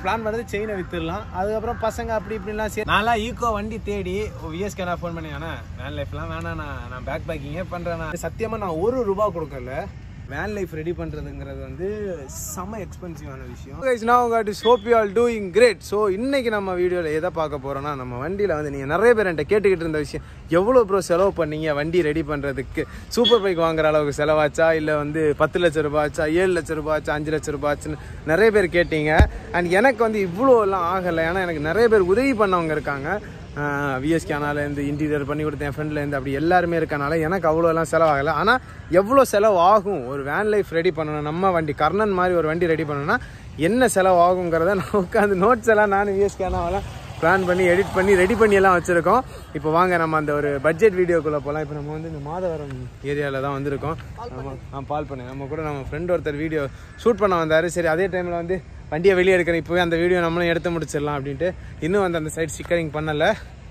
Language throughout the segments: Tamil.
பிளான் பண்ணது செயினை வித்துடலாம் அதுக்கப்புறம் பசங்க அப்படி இப்படிலாம் சரி நான்லாம் ஈக்கோ வண்டி தேடி விஎஸ்கே நான் ஃபோன் பண்ணி அண்ணா வேன் லைஃப்லாம் வேணாம் நான் நான் பேக் பேக்கிங்கே பண்ணுறேன் சத்தியமாக நான் ஒரு ரூபா கொடுக்கல வேன் லைஃப் ரெடி பண்ணுறதுங்கிறது வந்து செம எக்ஸ்பென்சிவான விஷயம் கைஸ் நான் உங்கள் is hope you all doing great so இன்னைக்கு நம்ம வீடியோவில் எதை பார்க்க போகிறோம்னா நம்ம வண்டியில் வந்து நீங்கள் நிறைய பேர் என்கிட்ட கேட்டுக்கிட்டு இருந்த விஷயம் எவ்வளோ ப்ரோ செலவு பண்ணீங்க வண்டி ரெடி பண்ணுறதுக்கு சூப்பர் பைக் வாங்குற அளவுக்கு செலவாச்சா இல்லை வந்து பத்து லட்ச ரூபாச்சா ஏழு லட்ச ரூபாச்சா அஞ்சு லட்ச ரூபாச்சுன்னு நிறைய பேர் கேட்டீங்க அண்ட் எனக்கு வந்து இவ்வளோலாம் ஆகலை ஏன்னா எனக்கு நிறைய பேர் உதவி பண்ணவங்க இருக்காங்க விஎஸ்கேனாலேருந்து இன்டீரியர் பண்ணி கொடுத்தேன் என் ஃப்ரெண்ட்லேருந்து அப்படி எல்லாருமே இருக்கனால எனக்கு அவ்வளோலாம் செலவாகலை ஆனால் எவ்வளோ செலவு ஆகும் ஒரு வேன் லைஃப் ரெடி பண்ணணும் நம்ம வண்டி கர்ணன் மாதிரி ஒரு வண்டி ரெடி பண்ணணும்னா என்ன செலவு ஆகுங்கிறத நான் உட்காந்து நோட்ஸ் எல்லாம் நான் விஎஸ்கேனாவெல்லாம் பிளான் பண்ணி எடிட் பண்ணி ரெடி பண்ணி எல்லாம் வச்சுருக்கோம் இப்போ வாங்க நம்ம அந்த ஒரு பட்ஜெட் வீடியோக்குள்ளே போகலாம் இப்போ நம்ம வந்து இந்த மாதவரம் ஏரியாவில் தான் வந்திருக்கோம் நம்ம நான் பால் பண்ணேன் நம்ம கூட நம்ம ஃப்ரெண்ட் ஒருத்தர் வீடியோ ஷூட் பண்ண வந்தார் சரி அதே டைமில் வந்து வண்டியை வெளியே எடுக்கிறேன் இப்போவே அந்த வீடியோ நம்மளும் எடுத்து முடிச்சிடலாம் அப்படின்ட்டு இன்னும் வந்து அந்த சைட் ஸ்டிக்கரிங் பண்ணலை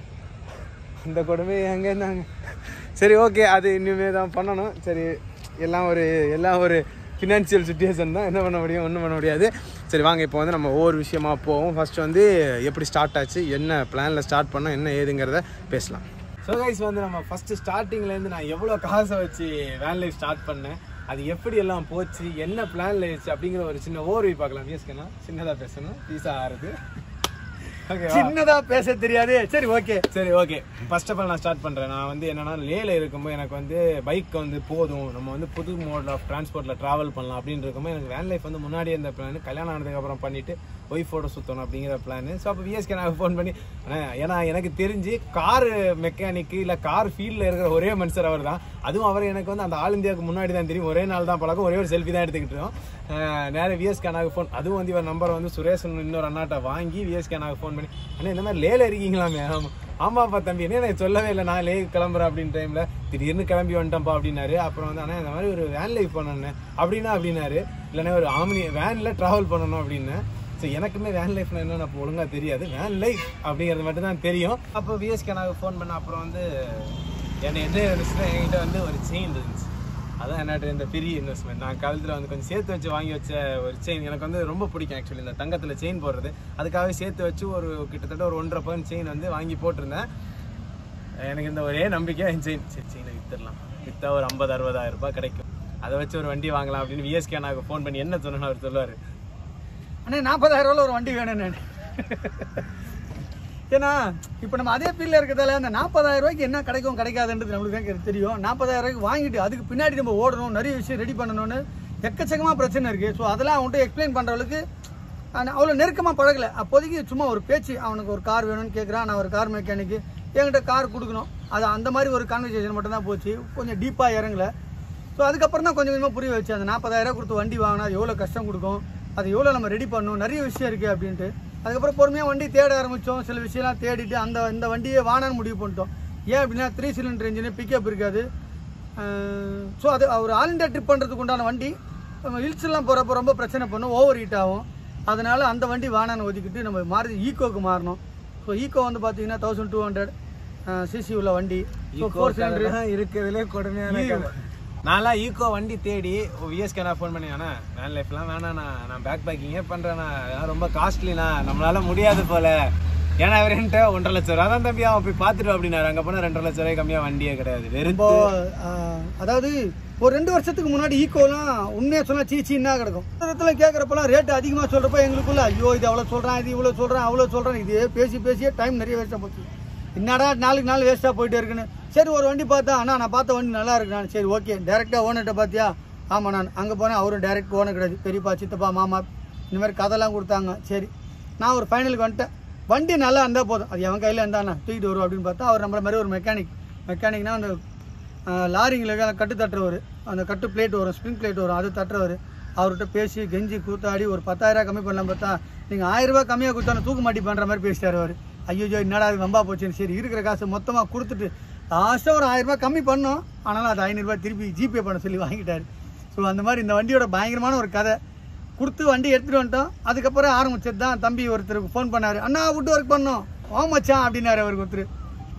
இந்த கொடுமை எங்கே இருந்தாங்க சரி ஓகே அது இனிமே தான் பண்ணணும் சரி எல்லாம் ஒரு எல்லாம் ஒரு ஃபினான்ஷியல் சுச்சுவேஷன் தான் என்ன பண்ண முடியும் ஒன்றும் பண்ண முடியாது சரி வாங்க இப்போ வந்து நம்ம ஒவ்வொரு விஷயமா போவோம் ஃபர்ஸ்ட் வந்து எப்படி ஸ்டார்ட் ஆச்சு என்ன பிளானில் ஸ்டார்ட் பண்ணோம் என்ன ஏதுங்கிறத பேசலாம் ஸோ கைஸ் வந்து நம்ம ஃபஸ்ட்டு ஸ்டார்டிங்லேருந்து நான் எவ்வளோ காசை வச்சு வேன் லைஃப் ஸ்டார்ட் பண்ணேன் அது எப்படி எல்லாம் போச்சு என்ன பிளான்ல இருந்துச்சு அப்படிங்கிற ஒரு சின்ன ஓர்வி பார்க்கலாம் விஎஸ்கேனா சின்னதாக பேசணும் பீஸா ஆறுது ஓகே சின்னதா பேச தெரியாது சரி ஓகே சரி ஓகே ஃபர்ஸ்ட் ஆஃப் ஆல் நான் ஸ்டார்ட் பண்ணுறேன் நான் வந்து என்னன்னா லேல இருக்கும்போது எனக்கு வந்து பைக் வந்து போதும் நம்ம வந்து புது மோட் ஆஃப் டிரான்ஸ்போர்ட்டில் ட்ராவல் பண்ணலாம் அப்படின்னு இருக்கும்போது எனக்கு வேன் லைஃப் வந்து முன்னாடியே இந்த பிளான் கல்யாணம் ஆனதுக்கப்புறம் பண்ணிட்டு ஒய்ஃபோட சுற்றணும் அப்படிங்கிற பிளான் ஸோ அப்போ விஎஸ்கே நான் ஃபோன் பண்ணி அண்ணா, ஏன்னா எனக்கு தெரிஞ்சு கார் மெக்கானிக்கு இல்லை கார் ஃபீல்டில் இருக்கிற ஒரே மனுஷர் அவர் தான் அதுவும் அவர் எனக்கு வந்து அந்த ஆல் இந்தியாவுக்கு முன்னாடி தான் தெரியும் ஒரே நாள் தான் பழக்கம் ஒரே ஒரு செல்ஃபி தான் எடுத்துக்கிட்டு இருக்கோம் அஹ் நேரா விஎஸ்கே அண்ணாக்கு ஃபோன் அதுவும் வந்து இவர் நம்பரை வந்து சுரேஷ் இன்னொரு அண்ணாட்ட வாங்கி விஎஸ்கே அண்ணாக்கு ஃபோன் பண்ணி அண்ணா இந்த மாதிரி லேல இருக்கீங்களாமே ஆமா. ஆமாப்பா தம்பி என்ன எனக்கு சொல்லவே இல்லை நான் லே கிளம்புறேன் அப்படின்னு டைம்ல திடீர்னு கிளம்பி வந்துட்டேன்ப்பா அப்படின்னாரு அப்புறம் வந்து அண்ணா இந்த மாதிரி ஒரு வேன் லைஃப் பண்ணணும் அப்படின்னா அப்படின்னாரு இல்லைன்னா ஒரு ஆமினி வேன்ல டிராவல் பண்ணணும் அப்படின்னு ஸோ எனக்குமே வேன் லைஃப்னா என்னன்னு அப்போ ஒழுங்கா தெரியாது வேன் லைஃப் அப்படிங்கிறது மட்டும் தான் தெரியும் அப்போ விஎஸ்கே நான் ஃபோன் பண்ண அப்புறம் வந்து என்ன என்ன இருந்துச்சுன்னா என்கிட்ட வந்து ஒரு செயின் இருந்துச்சு அதான் என்னட்ட இந்த பெரிய இன்வெஸ்ட்மெண்ட் நான் காலத்தில் வந்து கொஞ்சம் சேர்த்து வச்சு வாங்கி வச்ச ஒரு செயின் எனக்கு வந்து ரொம்ப பிடிக்கும் ஆக்சுவலி இந்த தங்கத்தில் செயின் போடுறது அதுக்காகவே சேர்த்து வச்சு ஒரு கிட்டத்தட்ட ஒரு ஒன்றரை பவுன் செயின் வந்து வாங்கி போட்டிருந்தேன் எனக்கு இந்த ஒரே நம்பிக்கை என் செயின் சரி செயினை வித்துடலாம் விற்றா ஒரு ஐம்பது அறுபதாயிரம் ரூபாய் கிடைக்கும் அதை வச்சு ஒரு வண்டி வாங்கலாம் அப்படின்னு விஎஸ்கே எனக்கு ஃபோன் பண்ணி என்ன சொன்னேன்னு அவர் சொல்லுவார் அண்ணே நாற்பதாயிரம் ரூபாயில் ஒரு வண்டி வேணும் நான் ஏன்னா இப்போ நம்ம அதே ஃபீல்டில் இருக்கிறதால அந்த நாற்பதாயிரம் ரூபாய்க்கு என்ன கிடைக்கும் கிடைக்காதுன்றது நம்மளுக்கு தான் எனக்கு தெரியும் நாற்பதாயிரம் ரூபாய்க்கு வாங்கிட்டு அதுக்கு பின்னாடி நம்ம ஓடணும் நிறைய விஷயம் ரெடி பண்ணணும்னு எக்கச்சக்கமாக பிரச்சனை இருக்குது ஸோ அதெல்லாம் அவன்கிட்ட எக்ஸ்பிளைன் பண்ணுறவளுக்கு அவ்வளோ நெருக்கமாக பழகலை அப்போதைக்கு சும்மா ஒரு பேச்சு அவனுக்கு ஒரு கார் வேணும்னு கேட்குறான் நான் ஒரு கார் மெக்கானிக்கு என்கிட்ட கார் கொடுக்கணும் அது அந்த மாதிரி ஒரு கான்வர்சேஷன் மட்டும் தான் போச்சு கொஞ்சம் டீப்பாக இறங்கல ஸோ அதுக்கப்புறம் தான் கொஞ்சம் கொஞ்சமாக புரிய வச்சு அந்த நாற்பதாயிரம் கொடுத்து வண்டி வாங்கினா அது எவ்வளோ கஷ்டம் கொடுக்கும் அது எவ்வளோ நம்ம ரெடி பண்ணணும் நிறைய விஷயம் இருக்குது அப்படின்ட்டு அதுக்கப்புறம் பொறுமையாக வண்டி தேட ஆரம்பித்தோம் சில விஷயம்லாம் தேடிட்டு அந்த இந்த வண்டியை வானான்னு முடிவு பண்ணிட்டோம் ஏன் அப்படின்னா த்ரீ சிலிண்டர் இன்ஜினு பிக்கப் இருக்காது ஸோ அது ஒரு ஆல் இண்டியா ட்ரிப் பண்ணுறதுக்கு உண்டான வண்டி ஹில்ஸ்லாம் போகிறப்ப ரொம்ப பிரச்சனை பண்ணும் ஓவர் ஹீட் ஆகும் அதனால அந்த வண்டி வானான்னு ஒதுக்கிட்டு நம்ம மாறி ஈக்கோக்கு மாறணும் ஸோ ஈக்கோ வந்து பார்த்தீங்கன்னா தௌசண்ட் டூ ஹண்ட்ரட் சிசி உள்ள வண்டி ஸோ ஃபோர் சிலிண்டர் இருக்கிறதுலே கொடுமையான கதை. நான்லாம் ஈக்கோ வண்டி தேடி விஎஸ்கே நான் ஃபோன் பண்ணி அண்ணா வேன் லைஃப்லாம் வேணாண்ணா நான் பேக் பேக்கிங்கே பண்ணுறேண்ணா அதெல்லாம் ரொம்ப காஸ்ட்லிண்ணா நம்மளால முடியாது போல ஏன்னா அவர் என்கிட்ட ஒன்றரை லட்சம் ரூபா தான் தம்பி அவன் போய் பார்த்துட்டு அப்படின்னாரு அங்கே போனால் ரெண்டரை லட்ச ரூபாய் கம்மியாக வண்டியே கிடையாது வெறும் இப்போ ஆஹ், அதாவது ஒரு ரெண்டு வருஷத்துக்கு முன்னாடி ஈக்கோலாம் உண்மையாக சொன்னா சீச்சின்னா கிடக்கும் இடத்துல கேட்குறப்பெல்லாம் ரேட் அதிகமாக சொல்கிறப்ப எங்களுக்குள்ள ஐயோ இது அவ்வளோ சொல்கிறான் இது இவ்வளோ சொல்கிறேன் அவ்வளோ சொல்கிறேன் இதே பேசி பேசியே டைம் நிறைய வேஸ்ட்டாக போச்சு என்னடா நாளுக்கு நாள் வேஸ்ட்டாக போயிட்டே இருக்குன்னு சரி ஒரு வண்டி பார்த்தா அண்ணா நான் பார்த்த வண்டி நல்லா இருக்கு நான் சரி ஓகே டேரெக்டாக ஓனர்கிட்ட பார்த்தியா ஆமாம் நான் அங்கே போனேன் அவரும் டேரெக்ட் ஓனர் கிடையாது பெரியப்பா சித்தப்பா மாமா இந்த மாதிரி கதைலாம் கொடுத்தாங்க சரி நான் ஒரு ஃபைனலுக்கு வந்துட்டேன் வண்டி நல்லா இருந்தால் போதும் அது எவன் கையில் இருந்தாண்ணா தூக்கிட்டு வரும் அப்படின்னு பார்த்தா அவர் நம்மள மாதிரி ஒரு மெக்கானிக் மெக்கானிக்னா அந்த லாரிங்கில் கட்டு தட்டுறவர் அந்த கட்டு பிளேட் வரும் ஸ்ப்ரிங் பிளேட் வரும் அது தட்டுறவர் அவர்கிட்ட பேசி கெஞ்சி கூத்தாடி ஒரு பத்தாயிரம் கம்மி பண்ணலாம் பார்த்தா நீங்கள் ஆயிரம் ரூபாய் கம்மியாக கொடுத்தாலும் தூக்கு மாட்டி பண்ணுற மாதிரி பேசிட்டார் அவர் ஐயோ என்னடா அது வம்பா போச்சுன்னு சரி இருக்கிற காசு மொத்தமாக கொடுத்துட்டு லாஸ்ட்டாக ஒரு ஆயிரம் ரூபாய் கம்மி பண்ணோம் ஆனாலும் அது ஐநூறுரூபா திருப்பி ஜிபே பண்ண சொல்லி வாங்கிட்டார் ஸோ அந்த மாதிரி இந்த வண்டியோட பயங்கரமான ஒரு கதை கொடுத்து வண்டி எடுத்துகிட்டு வந்துட்டோம் அதுக்கப்புறம் ஆரம்பிச்சது தான் தம்பி ஒருத்தருக்கு ஃபோன் பண்ணார் அண்ணா விட்டு ஒர்க் பண்ணோம் ஓ மச்சான் அப்படின்னாரு அவருக்கு ஒருத்தர்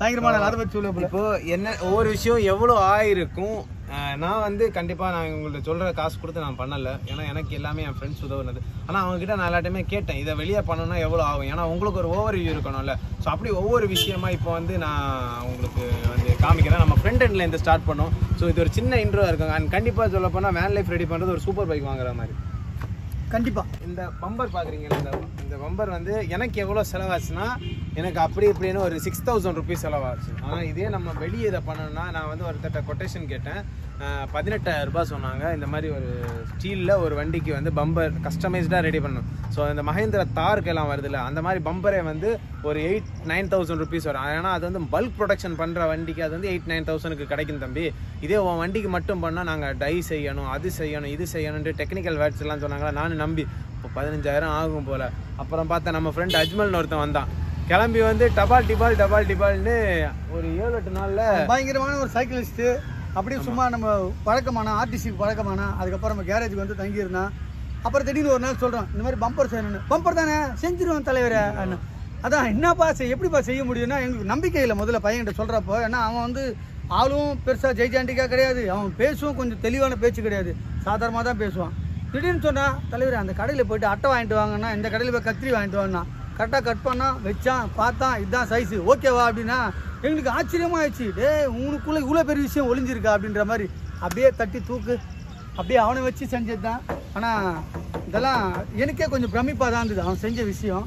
பயங்கரமான அதை பற்றி சொல்லுவோம் போல இப்போ என்ன ஒவ்வொரு விஷயம் எவ்வளோ ஆயிருக்கும் அஹ் நான் வந்து கண்டிப்பா நான் உங்கள்ட்ட சொல்ற காசு கொடுத்து நான் பண்ணல ஏன்னா எனக்கு எல்லாமே என் ஃப்ரெண்ட்ஸ் உதவுனது ஆனா அவங்க கிட்ட நான் எல்லாத்தையுமே கேட்டேன் இதை வெளியே பண்ணணும்னா எவ்வளோ ஆகும் ஏன்னா உங்களுக்கு ஒரு ஓவர் வியூ இருக்கணும்ல ஸோ அப்படி ஒவ்வொரு விஷயமா இப்போ வந்து நான் உங்களுக்கு வந்து காமிக்கிறேன் நம்ம ஃப்ரெண்ட் எண்ட்ல இருந்து ஸ்டார்ட் பண்ணோம் ஸோ இது ஒரு சின்ன இன்ட்ரோ இருக்குங்க அண்ட் கண்டிப்பா சொல்ல போனா வேன் லைஃப் ரெடி பண்றது ஒரு சூப்பர் பைக் வாங்குற மாதிரி கண்டிப்பா இந்த பம்பர் பாக்குறீங்களா இந்த இந்த பம்பர் வந்து எனக்கு எவ்வளோ செலவாச்சுன்னா எனக்கு அப்படி இப்படின்னு ஒரு சிக்ஸ் தௌசண்ட் ருபீஸ் செலவாச்சு ஆனால் இதே நம்ம வெளியே இதை பண்ணணும்னா நான் வந்து ஒருத்தட்ட கொட்டேஷன் கேட்டேன் அஹ், பதினெட்டாயிரம் ரூபாய் சொன்னாங்க இந்த மாதிரி ஒரு ஸ்டீலில் ஒரு வண்டிக்கு வந்து பம்பர் கஸ்டமைஸ்டாக ரெடி பண்ணணும் ஸோ இந்த மகேந்திர தாருக்கு எல்லாம் வருதுல்ல அந்த மாதிரி பம்பரே வந்து ஒரு எயிட் நைன் தௌசண்ட் ருபீஸ் வரும் ஏன்னா அது வந்து பல்க் ப்ரொடக்ஷன் பண்ணுற வண்டிக்கு அது வந்து எயிட் நைன் தௌசண்ட்க்கு கிடைக்கும் தம்பி இதே உன் வண்டிக்கு மட்டும் பண்ணால் நாங்கள் டை செய்யணும் அது செய்யணும் இது செய்யணும்ட்டு டெக்னிக்கல் வேர்ட்ஸ் எல்லாம் சொன்னாங்களா நானும் நம்பி இப்போ பதினஞ்சாயிரம் ஆகும் போல அப்புறம் பார்த்தா நம்ம ஃப்ரெண்ட் அஜ்மல்னு ஒருத்தன் வந்தான் கிளம்பி வந்து டபால் டிபால் டபால் டிபால்னு ஒரு ஏழு எட்டு நாளில் பயங்கரமான ஒரு சைக்கிளிஸ்ட்டு அப்படியே சும்மா நம்ம பழக்கமான ஆர்டிசிக்கு பழக்கமான அதுக்கப்புறம் நம்ம கேரேஜுக்கு வந்து தங்கியிருந்தான் அப்புறம் திடீர்னு ஒரு நாள் சொல்கிறோம் இந்த மாதிரி பம்பர் செய்யணும்னு பம்பர் தானே செஞ்சிருவோம் தலைவரே அண்ணா. அதான் என்னப்பா செய் எப்படிப்பா செய்ய முடியும்னா எங்களுக்கு நம்பிக்கை இல்லை முதல்ல பையன்கிட்ட சொல்கிறப்போ ஏன்னா அவன் வந்து ஆளும் பெருசாக ஜெய்ஜாண்டிக்காக கிடையாது அவன் பேசும் கொஞ்சம் தெளிவான பேச்சு கிடையாது சாதாரணமாக தான் பேசுவான் திடீர்னு சொன்னா தலைவர் அந்த கடையில் போயிட்டு அட்டை வாங்கிட்டு வாங்கன்னா இந்த கடையில் போய் கத்திரி வாங்கிட்டு வாங்கினா கரெக்டாக கட் பண்ணான் வச்சான் பார்த்தான் இதுதான் சைஸு ஓகேவா அப்படின்னா எங்களுக்கு ஆச்சரியமா ஆயிடுச்சு டேய் உனக்குள்ள இவ்வளோ பெரிய விஷயம் ஒளிஞ்சிருக்கா அப்படின்ற மாதிரி அப்படியே தட்டி தூக்கு அப்படியே அவனை வச்சு செஞ்சது தான் ஆனால் இதெல்லாம் எனக்கே கொஞ்சம் பிரமிப்பாக தான் இருந்தது அவன் செஞ்ச விஷயம்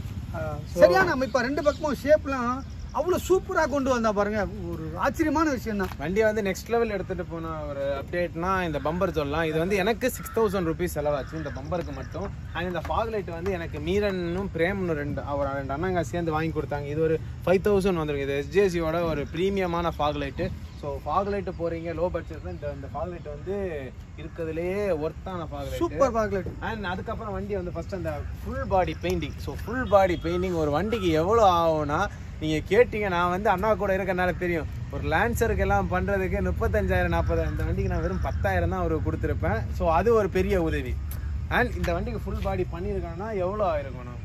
சரியான அமைப்பா ரெண்டு பக்கமும் ஷேப்லாம் அவ்வளோ சூப்பராக கொண்டு வந்தா பாருங்க ஒரு ஆச்சரியமான விஷயம் தான் வண்டியை வந்து நெக்ஸ்ட் லெவல் எடுத்துட்டு போன ஒரு அப்டேட்னா இந்த பம்பர் சொல்லலாம் இது வந்து எனக்கு சிக்ஸ் தௌசண்ட் ருபீஸ் செலவாச்சு இந்த பம்பருக்கு மட்டும் அண்ட் இந்த ஃபாக் லைட் வந்து எனக்கு மீரனும் பிரேம்னு ரெண்டு அவர் ரெண்டு அண்ணங்க சேர்ந்து வாங்கி கொடுத்தாங்க இது ஒரு ஃபைவ் தௌசண்ட் வந்துருக்கு இது எஸ்ஜேசியோட ஒரு ப்ரீமியமான fog light so fog light போறீங்க லோ பட்ஜெட்ல இந்த இந்த ஃபாக் லைட் வந்து இருக்கிறதுலேயே ஒர்த்தான fog light super fog light and அதுக்கப்புறம் வண்டி வந்து ஃபர்ஸ்ட் அந்த full body painting so full body painting ஒரு வண்டிக்கு எவ்வளோ ஆகும்னா நீங்கள் கேட்டீங்க நான் வந்து அண்ணா கூட இருக்கறனால தெரியும் ஒரு லான்சருக்கு எல்லாம் பண்ணுறதுக்கு முப்பத்தஞ்சாயிரம் நாற்பதாயிரம் இந்த வண்டிக்கு நான் வெறும் பத்தாயிரம் தான் அவருக்கு கொடுத்துருப்பேன் ஸோ அது ஒரு பெரிய உதவி அண்ட் இந்த வண்டிக்கு ஃபுல் பாடி பண்ணியிருக்கோம்னா எவ்வளோ ஆயிருக்கணும்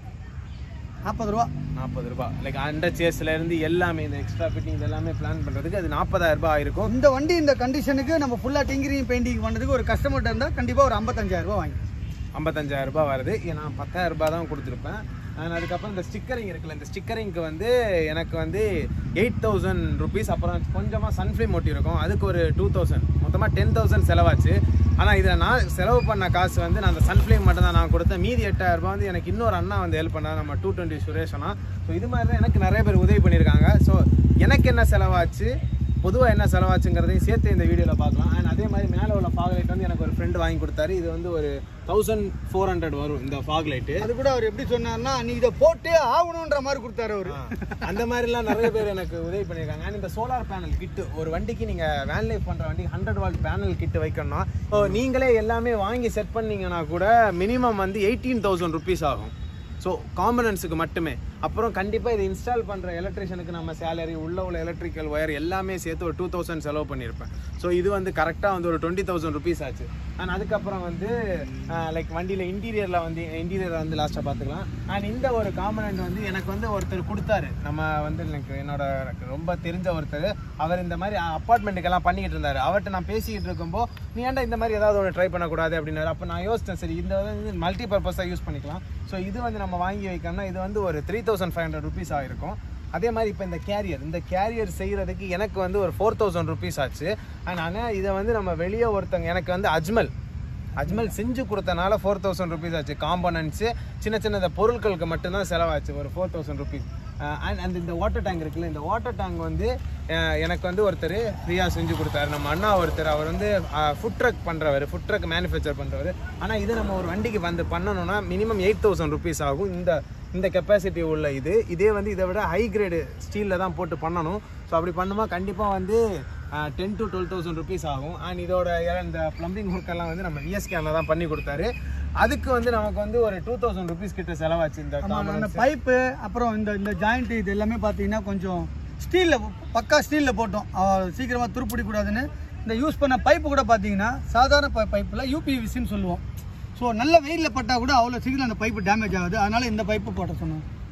நாற்பது ரூபா நாற்பது ரூபாய் லைக் அண்டர் சேஸ்ல இருந்து எல்லாமே இந்த எக்ஸ்ட்ரா ஃபிட்டிங் எல்லாமே பிளான் பண்ணுறதுக்கு அது நாற்பதாயிரம் ரூபாய் ஆயிருக்கும் இந்த வண்டி இந்த கண்டிஷனுக்கு நம்ம ஃபுல்லாக டிங்கரிங் பெயிண்டிங் பண்ணதுக்கு ஒரு கஸ்டமர்கிட்ட இருந்தால் கண்டிப்பாக ஒரு ஐம்பத்தஞ்சாயிரம் ரூபா வாங்கி ஐம்பத்தஞ்சாயிரம் ரூபாய் வருது நான் பத்தாயிரம் ரூபாய் தான் கொடுத்துருப்பேன் அண்ட் அதுக்கப்புறம் இந்த ஸ்டிக்கரிங் இருக்குல்ல இந்த ஸ்டிக்கரிங்க்கு வந்து எனக்கு வந்து எயிட் தௌசண்ட் ருபீஸ் அப்புறம் கொஞ்சமாக சன்ஃப்ளேம் ஒட்டி இருக்கும் அதுக்கு ஒரு டூ தௌசண்ட் மொத்தமாக டென் தௌசண்ட் செலவாச்சு ஆனால் இதில் நான் செலவு பண்ண காசு வந்து நான் அந்த சன்ஃப்ளேம் மட்டும் தான் நான் கொடுத்தேன் மீதி எட்டாயிரம் ரூபாய் வந்து எனக்கு இன்னொரு அண்ணா வந்து ஹெல்ப் பண்ணார் நம்ம டூ டுவெண்ட்டி சுரேஷனா ஸோ இது மாதிரி தான் எனக்கு நிறைய பேர் உதவி பண்ணியிருக்காங்க ஸோ எனக்கு என்ன செலவாச்சு பொதுவாக என்ன செலவாச்சுங்கிறதையும் சேர்த்து இந்த வீடியோவில் பார்க்கலாம் அண்ட் அதே மாதிரி மேலே உள்ள ஃபாக் லைட் வந்து எனக்கு ஒரு ஃப்ரெண்டு வாங்கி கொடுத்தாரு இது வந்து ஒரு தௌசண்ட் ஃபோர் ஹண்ட்ரட் வரும் இந்த ஃபாக் லைட்டு அது கூட அவர் எப்படி சொன்னார்னா நீ இதை போட்டே ஆகணுன்ற மாதிரி கொடுத்தாரு அவரு அந்த மாதிரிலாம் நிறைய பேர் எனக்கு உதவி பண்ணியிருக்காங்க அண்ட் இந்த சோலார் பேனல் கிட்டு ஒரு வண்டிக்கு நீங்கள் வேன் லைஃப் பண்ணுற வண்டிக்கு ஹண்ட்ரட் வால்ட் பேனல் கிட்டு வைக்கணும்னா ஸோ நீங்களே எல்லாமே வாங்கி செட் பண்ணீங்கன்னா கூட மினிமம் வந்து எயிட்டீன் தௌசண்ட் ருபீஸ் ஆகும் ஸோ காம்பனன்ஸுக்கு மட்டுமே அப்புறம் கண்டிப்பாக இதை இன்ஸ்டால் பண்ணுற எலக்ட்ரிஷியனுக்கு நம்ம சேலரி உள்ள உள்ள எலக்ட்ரிக்கல் ஒயர் எல்லாமே சேர்த்து ஒரு டூ தௌசண்ட் செலவு பண்ணியிருப்பேன் ஸோ இது வந்து கரெக்டாக வந்து ஒரு டுவெண்ட்டி தௌசண்ட் ருபீஸ் ஆச்சு அண்ட் அதுக்கப்புறம் வந்து லைக் வண்டியில் இன்டீரியரில் வந்து இன்டீரியர் வந்து லாஸ்ட்டாக பார்த்துக்கலாம் அண்ட் இந்த ஒரு காம்பனண்ட் வந்து எனக்கு வந்து ஒருத்தர் கொடுத்தாரு நம்ம வந்து எனக்கு என்னோட எனக்கு ரொம்ப தெரிஞ்ச ஒருத்தர் அவர் இந்த மாதிரி அப்பார்ட்மெண்ட்டுக்கெல்லாம் பண்ணிக்கிட்டு இருந்தார் அவர்கிட்ட நான் பேசிக்கிட்டு இருக்கும்போ நீ ஏன்டா இந்த மாதிரி ஏதாவது ஒன்று ட்ரை பண்ணக்கூடாது அப்படின்னாரு அப்போ நான் யோசித்தேன் சரி இந்த வந்து மல்டி பர்பஸாக யூஸ் பண்ணிக்கலாம் ஸோ இது வந்து நம்ம வாங்கி வைக்கணும்னா இது வந்து ஒரு three thousand five hundred rupees ஆகிருக்கும் அதே மாதிரி இப்போ இந்த கேரியர் இந்த கேரியர் செய்கிறதுக்கு எனக்கு வந்து ஒரு ஃபோர் தௌசண்ட் ருபீஸ் ஆச்சு அண்ட் ஆனால் இதை வந்து நம்ம வெளியே ஒருத்தங்க எனக்கு வந்து அஜ்மல் அஜ்மல் செஞ்சு கொடுத்தனால ஃபோர் தௌசண்ட் ருபீஸ் ஆச்சு காம்பனன்ட்ஸு சின்ன சின்ன இந்த பொருட்களுக்கு மட்டும்தான் செலவாச்சு ஒரு ஃபோர் தௌசண்ட் ருபீஸ் அண்ட் அந்த இந்த வாட்டர் டேங்க் இருக்குல்ல இந்த வாட்டர் டேங்க் வந்து அஹ், எனக்கு வந்து ஒருத்தர் ஃப்ரீயாக செஞ்சு கொடுத்தாரு நம்ம அண்ணா ஒருத்தர் அவர் வந்து ஃபுட் ட்ரக் பண்ணுறவர் ஃபுட் ட்ரக் மேனுஃபேக்சர் பண்ணுறவர் ஆனால் இது நம்ம ஒரு வண்டிக்கு வந்து பண்ணணும்னா மினிமம் எயிட் தௌசண்ட் ருபீஸ் ஆகும் இந்த இந்த கெப்பாசிட்டி உள்ள இது இதே வந்து இதை விட ஹை கிரேடு ஸ்டீலில் தான் போட்டு பண்ணணும் ஸோ அப்படி பண்ணுமா கண்டிப்பாக வந்து ten to twelve thousand rupees ஆகும் அண்ட் இதோட எ- இந்த ப்ளம்பிங் ஒர்க்கெல்லாம் வந்து நம்ம விஎஸ்கேனில் தான் பண்ணி கொடுத்தாரு அதுக்கு வந்து நமக்கு வந்து ஒரு டூ தௌசண்ட் ருபீஸ் கிட்ட செலவாச்சு இந்த ஆமா அந்த components. பைப்பு அப்புறம் இந்த இந்த ஜாயிண்ட் இது எல்லாமே பார்த்தீங்கன்னா கொஞ்சம் ஸ்டீலில் பக்கா ஸ்டீலில் போட்டோம் அவ சீக்கிரமாக துருப்பிடி கூடாதுன்னு இந்த யூஸ் பண்ண பைப்பு கூட பார்த்தீங்கன்னா சாதாரண பை பைப்பில் யூபிவிசின்னு சொல்லுவோம் ஸோ நல்ல வெயிலில் பட்டால் கூட அவ்வளோ சீக்கிரம் அந்த பைப்பு டேமேஜ் ஆகுது அதனால இந்த பைப்பு போட்ட சொன்னோம்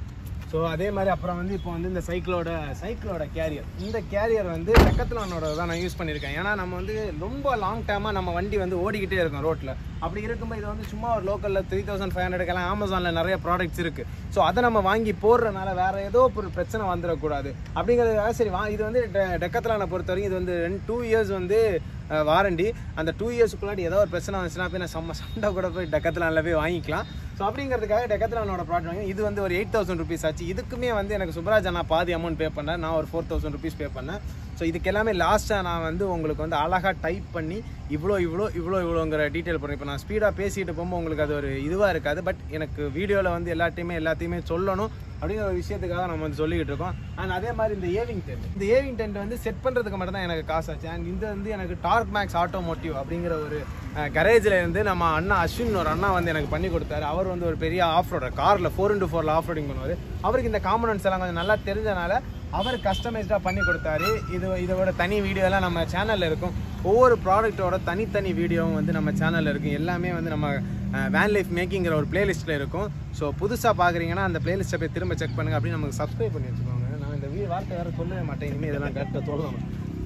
ஸோ அதே மாதிரி அப்புறம் வந்து இப்போ வந்து இந்த சைக்கிளோட சைக்கிளோட கேரியர் இந்த கேரியர் வந்து டெக்கத்லானோட தான் நான் யூஸ் பண்ணியிருக்கேன் ஏன்னா நம்ம வந்து ரொம்ப லாங் டேர்மாக நம்ம வண்டி வந்து ஓடிக்கிட்டே இருக்கோம் ரோட்டில் அப்படி இருக்கும்போது இது வந்து சும்மா ஒரு லோக்கலில் த்ரீ தௌசண்ட் ஃபைவ் ஹண்ட்ரட்க்கெல்லாம் அமேசானில் நிறைய ப்ராடக்ட்ஸ் இருக்குது ஸோ அதை நம்ம வாங்கி போடுறதுனால வேறு ஏதோ ஒரு பிரச்சனை வந்துடக்கூடாது அப்படிங்கிறதுக்காக சரி வா இது வந்து டெக்கத்லானை பொறுத்த வரைக்கும் இது வந்து ரெண்டு டூ இயர்ஸ் வந்து வாரண்டி அந்த டூ இயர்ஸ்க்குள்ளாடி ஏதோ ஒரு பிரச்சனை வந்துச்சுன்னா போய் நான் செம்ம சண்டை கூட போய் டெக்கத்லானில் போய் வாங்கிக்கலாம் ஸோ அப்படிங்கிறதுக்காக டெக்கத்லானோட ப்ராடக்ட் வாங்கி இது வந்து ஒரு எயிட் தௌசண்ட் ருபீஸ் ஆச்சு இதுக்குமே வந்து எனக்கு சுப்ராஜ் அண்ணா பாதி அமௌண்ட் பே பண்ணேன் நான் ஒரு ஃபோர் தௌசண்ட் ருபீஸ் பே பண்ணேன் ஸோ இதுக்கு எல்லாமே லாஸ்ட்டாக நான் வந்து உங்களுக்கு வந்து அழகாக டைப் பண்ணி இவ்வளோ இவ்வளோ இவ்வளோ இவ்வளோங்கிற டீட்டெயில் பண்ணி இப்போ நான் ஸ்பீடாக பேசிட்டு போகும்போது உங்களுக்கு அது ஒரு இதுவாக இருக்காது பட் எனக்கு வீடியோவில் வந்து எல்லாத்தையுமே எல்லாத்தையுமே சொல்லணும் அப்படிங்கிற ஒரு விஷயத்துக்காக நம்ம வந்து சொல்லிக்கிட்டு இருக்கோம் அண்ட் அதே மாதிரி இந்த ஏவிங் டென்ட் இந்த ஏவிங் டென்ட் வந்து செட் பண்ணுறதுக்கு மட்டும் தான் எனக்கு காசு ஆச்சு அண்ட் இந்த வந்து எனக்கு டார்க் மேக்ஸ் ஆட்டோமோட்டிவ் அப்படிங்கிற ஒரு கரேஜில் இருந்து நம்ம அண்ணா அஸ்வின் ஒரு அண்ணா வந்து எனக்கு பண்ணி கொடுத்தாரு அவர் வந்து ஒரு பெரிய ஆஃப் ரோடர் காரில் ஃபோர் இன்டூ ஃபோரில் ஆஃப் ரோடிங் பண்ணுவார் அவருக்கு இந்த காம்பனன்ஸ் எல்லாம் கொஞ்சம் நல்லா தெரிஞ்சனால அவர் கஸ்டமைஸ்டாக பண்ணி கொடுத்தாரு இது இதோட தனி வீடியோலாம் நம்ம சேனலில் இருக்கும் ஒவ்வொரு ப்ராடக்ட்டோட தனித்தனி வீடியோவும் வந்து நம்ம சேனலில் இருக்கும் எல்லாமே வந்து நம்ம வேன் லைஃப் மேக்கிங்கிற ஒரு பிளேலிஸ்ட்டில் இருக்கும் ஸோ புதுசாக பார்க்குறீங்கன்னா அந்த பிளேலிஸ்ட்டை போய் திரும்ப செக் பண்ணுங்கள் அப்படின்னு நமக்கு சப்ஸ்கிரைப் பண்ணி வச்சுக்கோங்க நான் இந்த வீ வார்த்தை வேறு சொல்லவே மாட்டேன் இனிமேல் இதெல்லாம் கரெக்டாக சொல்லணும்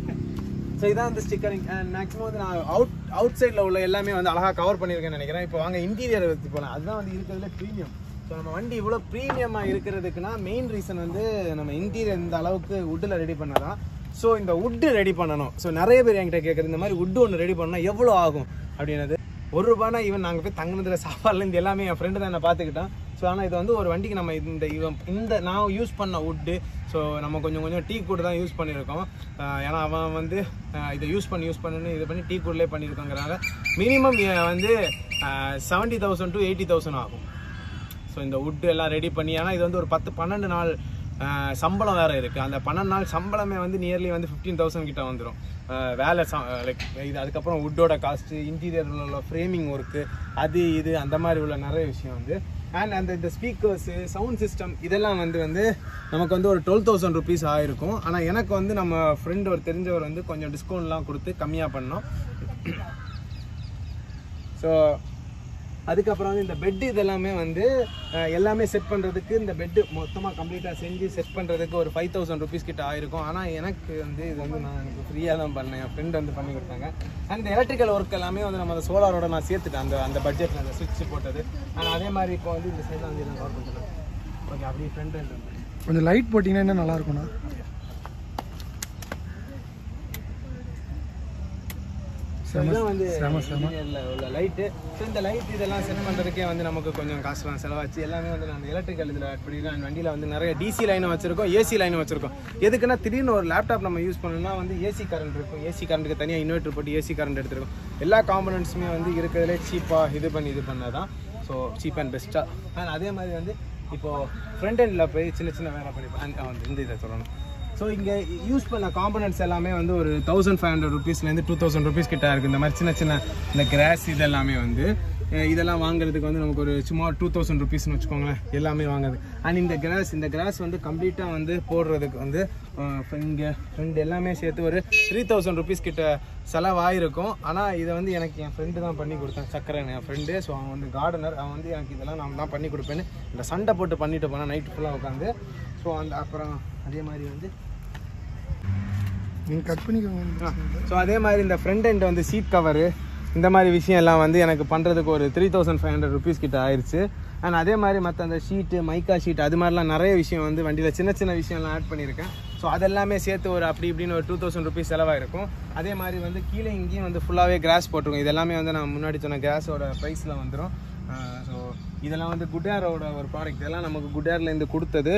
ஸோ இதான் வந்து ஸ்டிக்கரிங் அண்ட் மேக்ஸிமம் வந்து நான் அவுட் அவுட் சைடில் உள்ள எல்லாமே வந்து அழகாக கவர் பண்ணியிருக்கேன்னு நினைக்கிறேன் இப்போ வாங்க இன்டீரியர் எடுத்து போகலாம் அதுதான் வந்து இருக்கிறதுல ப்ரீமியம் ஸோ நம்ம வண்டி இவ்வளோ ப்ரீமியமாக இருக்கிறதுக்குன்னா மெயின் ரீசன் வந்து நம்ம இன்டீரியர் இந்த அளவுக்கு வுட்டில் ரெடி பண்ணதான் ஸோ இந்த வுட்டு ரெடி பண்ணணும் ஸோ நிறைய பேர் என்கிட்ட கேட்குறது இந்த மாதிரி வுட்டு ஒன்று ரெடி பண்ணால் எவ்வளோ ஆகும் அப்படின்னது ஒரு ரூபானா ஈவன் நாங்கள் போய் தங்கினதுல சாப்பாடுலேருந்து எல்லாமே என் ஃப்ரெண்டு தான் என்ன பார்த்துக்கிட்டான் ஸோ ஆனால் இது வந்து ஒரு வண்டிக்கு நம்ம இந்த இவன் இந்த நான் யூஸ் பண்ண வுட்டு ஸோ நம்ம கொஞ்சம் கொஞ்சம் டீ கூட தான் யூஸ் பண்ணியிருக்கோம் ஆஹ் ஏன்னா அவன் வந்து ஆஹ் இதை யூஸ் பண்ணி யூஸ் பண்ணுன்னு இது பண்ணி டீ கூட்லேயே பண்ணியிருக்கோங்கிறனால மினிமம் வந்து seventy thousand to eighty thousand ஆகும் ஸோ இந்த வுட்டு எல்லாம் ரெடி பண்ணி ஏன்னா இது வந்து ஒரு பத்து பன்னெண்டு நாள் ஆஹ் சம்பளம் வேறு இருக்குது அந்த பன்னெண்டு நாள் சம்பளமே வந்து நியர்லி வந்து ஃபிஃப்டீன் தௌசண்ட் கிட்ட வந்துடும் வேலை லைக் இது அதுக்கப்புறம் வுட்டோட காஸ்ட்டு இன்டீரியரில் உள்ள ஃப்ரேமிங் ஒர்க்கு அது இது அந்த மாதிரி உள்ள நிறைய விஷயம் வந்து அண்ட் அந்த இந்த ஸ்பீக்கர்ஸு சவுண்ட் சிஸ்டம் இதெல்லாம் வந்து வந்து நமக்கு வந்து ஒரு டுவெல் தௌசண்ட் ருபீஸ் ஆயிருக்கும் ஆனால் எனக்கு வந்து நம்ம ஃப்ரெண்ட் ஒரு தெரிஞ்சவர் வந்து கொஞ்சம் டிஸ்கவுண்ட்லாம் கொடுத்து கம்மியாக பண்ணோம் ஸோ அதுக்கப்புறம் வந்து இந்த பெட் இதெல்லாமே வந்து அஹ், எல்லாமே செட் பண்ணுறதுக்கு இந்த பெட்டு மொத்தமாக கம்ப்ளீட்டாக செஞ்சு செட் பண்ணுறதுக்கு ஒரு ஃபைவ் தௌசண்ட் ருபீஸ் கிட்ட ஆயிருக்கும் ஆனால் எனக்கு வந்து இது வந்து நான் எனக்கு ஃப்ரீயாக தான் பண்ணேன் என் ஃப்ரெண்ட் வந்து பண்ணி கொடுத்தாங்க அண்ட் இந்த எலக்ட்ரிக்கல் ஒர்க் எல்லாமே வந்து நம்ம அந்த சோலாரோட நான் சேர்த்துட்டேன் அந்த அந்த பட்ஜெட்டில் அந்த சுவிட்ச் போட்டது அண்ட் அதே மாதிரி இப்போ வந்து இந்த சைடில் வந்து நான் கவர் பண்ணுறேன் ஓகே அப்படியே ஃப்ரண்ட் அண்ட் கொஞ்சம் லைட் போட்டிங்கன்னா இன்னும் நல்லா இருக்கும்ண்ணா ஸோ இதான் வந்து இன்ஜினியரில் உள்ள லைட்டு ஸோ இந்த லைட் இதெல்லாம் செட் பண்ணுறதுக்கே வந்து நமக்கு கொஞ்சம் காசுலாம் செலவாச்சு எல்லாமே வந்து நான் எலக்ட்ரிக்கல் இதில் ஆட் பண்ணிருக்கேன் வண்டியில் வந்து நிறைய டிசி லைனும் வச்சிருக்கோம் ஏசி லைனும் வச்சிருக்கோம் எதுக்குன்னா திடீர்னு ஒரு லேப்டாப் நம்ம யூஸ் பண்ணணும்னா வந்து ஏசி கரண்ட் இருக்கும் ஏசி கரண்ட்டுக்கு தனியாக இன்வெர்ட்டர் போட்டு ஏசி கரண்ட் எடுத்துருக்கோம் எல்லா காம்பனன்ட்ஸுமே வந்து இருக்கிறதுலே சீப்பாக இது பண்ணி இது பண்ணதான் ஸோ சீப் அண்ட் பெஸ்ட்டாக அண்ட் அதே மாதிரி வந்து இப்போது ஃப்ரண்ட் எண்டில் போய் சின்ன சின்ன வேலை பண்ணி வந்து இந்த இதை சொல்லணும் ஸோ இங்கே யூஸ் பண்ண காம்பனன்ட்ஸ் எல்லாமே வந்து ஒரு தௌசண்ட் ஃபைவ் ஹண்ட்ரட் ருபீஸ்லேருந்து டூ தௌசண்ட் ருபீஸ் கிட்ட இருக்குது இந்த மாதிரி சின்ன சின்ன இந்த கிராஸ் இதெல்லாமே வந்து அஹ் இதெல்லாம் வாங்குறதுக்கு வந்து நமக்கு ஒரு சும்மா டூ தௌசண்ட் ருபீஸ்னு வச்சுக்கோங்களேன் எல்லாமே வாங்குது அண்ட் இந்த கிராஸ் இந்த கிராஸ் வந்து கம்ப்ளீட்டாக வந்து போடுறதுக்கு வந்து இங்கே ரெண்டு எல்லாமே சேர்த்து ஒரு த்ரீ தௌசண்ட் ருபீஸ் கிட்ட செலவாயிருக்கும் ஆனால் இதை வந்து எனக்கு என் ஃப்ரெண்டு தான் பண்ணி கொடுத்தான் சக்கரன் என் ஃப்ரெண்டு ஸோ அவன் வந்து கார்டனர் அவன் வந்து எனக்கு இதெல்லாம் நான் தான் பண்ணி கொடுப்பேன்னு இந்த சண்டை போட்டு பண்ணிட்டு போனேன் நைட்டு ஃபுல்லாக உட்காந்து ஸோ அந்த அப்புறம் அதே மாதிரி வந்து நீங்கள் கட் பண்ணிக்கோங்க ஸோ அதே மாதிரி இந்த ஃப்ரண்ட் எண்ட் வந்து சீட் கவரு இந்த மாதிரி விஷயம் எல்லாம் வந்து எனக்கு பண்ணுறதுக்கு ஒரு three thousand five hundred rupees கிட்ட ஆயிடுச்சு அண்ட் அதே மாதிரி மற்ற அந்த ஷீட்டு மைக்கா ஷீட் அது மாதிரிலாம் நிறைய விஷயம் வந்து வண்டியில் சின்ன சின்ன விஷயம்லாம் ஆட் பண்ணியிருக்கேன் ஸோ அதெல்லாமே சேர்த்து ஒரு அப்படி இப்படின்னு ஒரு டூ தௌசண்ட் ருபீஸ் செலவாயிருக்கும் அதே மாதிரி வந்து கீழே இங்கேயும் வந்து ஃபுல்லாகவே கிராஸ் போட்டிருக்கோம் இதெல்லாமே வந்து நான் முன்னாடி சொன்ன கிராஸோட ப்ரைஸில் வந்துடும் ஸோ இதெல்லாம் வந்து குட்ஏரோட ஒரு ப்ராடக்ட் இதெல்லாம் நமக்கு குட்ஏர்லேருந்து கொடுத்தது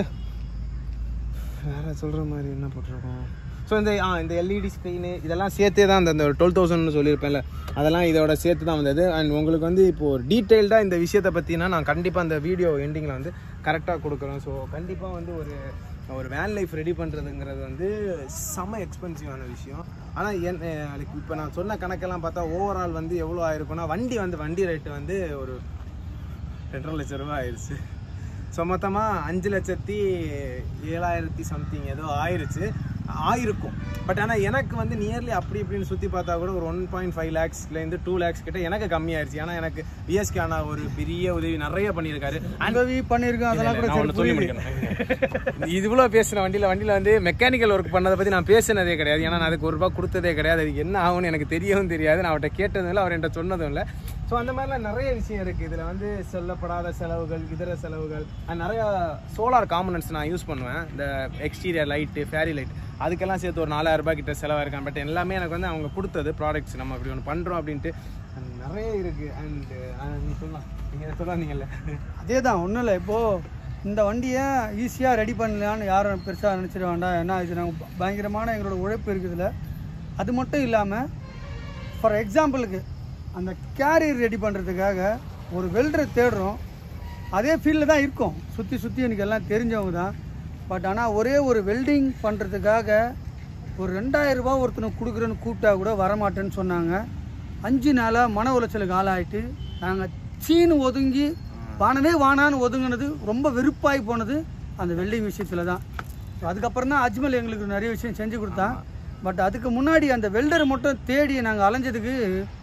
வேற சொல்கிற மாதிரி என்ன போட்டிருக்கோம் ஸோ இந்த ஆ இந்த எல்இடி ஸ்க்ரீனு இதெல்லாம் சேர்த்தே தான் அந்த டுவெல் தௌசண்ட்னு சொல்லியிருப்பேன்ல அதெல்லாம் இதோட சேர்த்து தான் வந்தது அண்ட் உங்களுக்கு வந்து இப்போ ஒரு டீட்டெயில்டாக இந்த விஷயத்தை பற்றினா நான் கண்டிப்பாக அந்த வீடியோ எண்டிங்கில் வந்து கரெக்டாக கொடுக்குறேன் ஸோ கண்டிப்பாக வந்து ஒரு ஒரு வேன் லைஃப் ரெடி பண்ணுறதுங்கிறது வந்து செம எக்ஸ்பென்சிவான விஷயம் ஆனால் என் இப்போ நான் சொன்ன கணக்கெல்லாம் பார்த்தா ஓவரால் வந்து எவ்வளோ ஆயிருக்கும்னா வண்டி வந்து வண்டி ரேட்டு வந்து ஒரு ரெண்டரை லட்ச ரூபா ஆயிடுச்சு ஸோ மொத்தமாக அஞ்சு லட்சத்தி ஏழாயிரத்தி சம்திங் ஏதோ ஆயிருச்சு ஆயிருக்கும் பட் ஆனால் எனக்கு வந்து நியர்லி அப்படி இப்படின்னு சுற்றி பார்த்தா கூட ஒரு ஒன் பாயிண்ட் ஃபைவ் லேக்ஸ்லேருந்து டூ லேக்ஸ் கிட்ட எனக்கு கம்மியாயிருச்சு ஏன்னா எனக்கு விஎஸ்கே அண்ணா ஒரு பெரிய உதவி நிறைய பண்ணியிருக்காரு உதவி பண்ணியிருக்கோம் அதெல்லாம் கூட நான் சரி ஒண்ணு சொல்லி புரியுது. முடிக்கணும். இது இவ்வளோ பேசின வண்டியில் வண்டியில் வந்து மெக்கானிக்கல் ஒர்க் பண்ணதை பற்றி நான் பேசினதே கிடையாது ஏன்னா நான் அதுக்கு ஒரு ரூபாய் கொடுத்ததே கிடையாது அதுக்கு என்ன ஆகும்னு எனக்கு தெரியவும் தெரியாது நான் அவர்கிட்ட கேட்டதும் இல்லை அவர் என்கிட்ட சொன்னதும் இல்லை ஸோ அந்த மாதிரிலாம் நிறைய விஷயம் இருக்குது இதில் வந்து சொல்லப்படாத செலவுகள் இதர செலவுகள் and நிறைய சோலார் காம்பனன்ட்ஸ் நான் யூஸ் பண்ணுவேன் இந்த எக்ஸ்டீரியர் லைட்டு ஃபேரி லைட் அதுக்கெல்லாம் சேர்த்து ஒரு நாலாயிரம் ரூபாய் கிட்ட செலவாயிருக்கான் பட் எல்லாமே எனக்கு வந்து அவங்க கொடுத்தது ப்ராடக்ட்ஸ் நம்ம இப்படி ஒன்று பண்ணுறோம் அப்படின்ட்டு and நிறைய இருக்குது அண்ட் நீ சொல்லலாம் நீங்கள் சொல்லாதீங்கல்ல அதே தான் ஒன்றும் இல்லை இப்போது இந்த வண்டியை ஈஸியாக ரெடி பண்ணலான்னு யாரும் பெருசாக நினச்சிட வேண்டாம் ஏன்னா இது நாங்கள் பயங்கரமான எங்களோட உழைப்பு இருக்குதுல அது மட்டும் இல்லாமல் ஃபார் எக்ஸாம்பிளுக்கு அந்த கேரியர் ரெடி பண்ணுறதுக்காக ஒரு வெல்டரை தேடுறோம் அதே ஃபீல்டில் தான் இருக்கும் சுற்றி சுற்றி எனக்கு எல்லாம் தெரிஞ்சவங்க தான் பட் ஆனால் ஒரே ஒரு வெல்டிங் பண்ணுறதுக்காக ஒரு ரெண்டாயிரம் ரூபாய் ஒருத்தனுக்கு கொடுக்குறேன்னு கூப்பிட்டா கூட வரமாட்டேன்னு சொன்னாங்க அஞ்சு நாளாக மன உளைச்சலுக்கு ஆளாயிட்டு நாங்கள் சீனு ஒதுங்கி வானவே வானான்னு ஒதுங்கினது ரொம்ப வெறுப்பாகி போனது அந்த வெல்டிங் விஷயத்தில் தான் ஸோ அதுக்கப்புறம் தான் அஜ்மல் எங்களுக்கு நிறைய விஷயம் செஞ்சு கொடுத்தான் பட் அதுக்கு முன்னாடி அந்த வெல்டரை மட்டும் தேடி நாங்கள் அலைஞ்சதுக்கு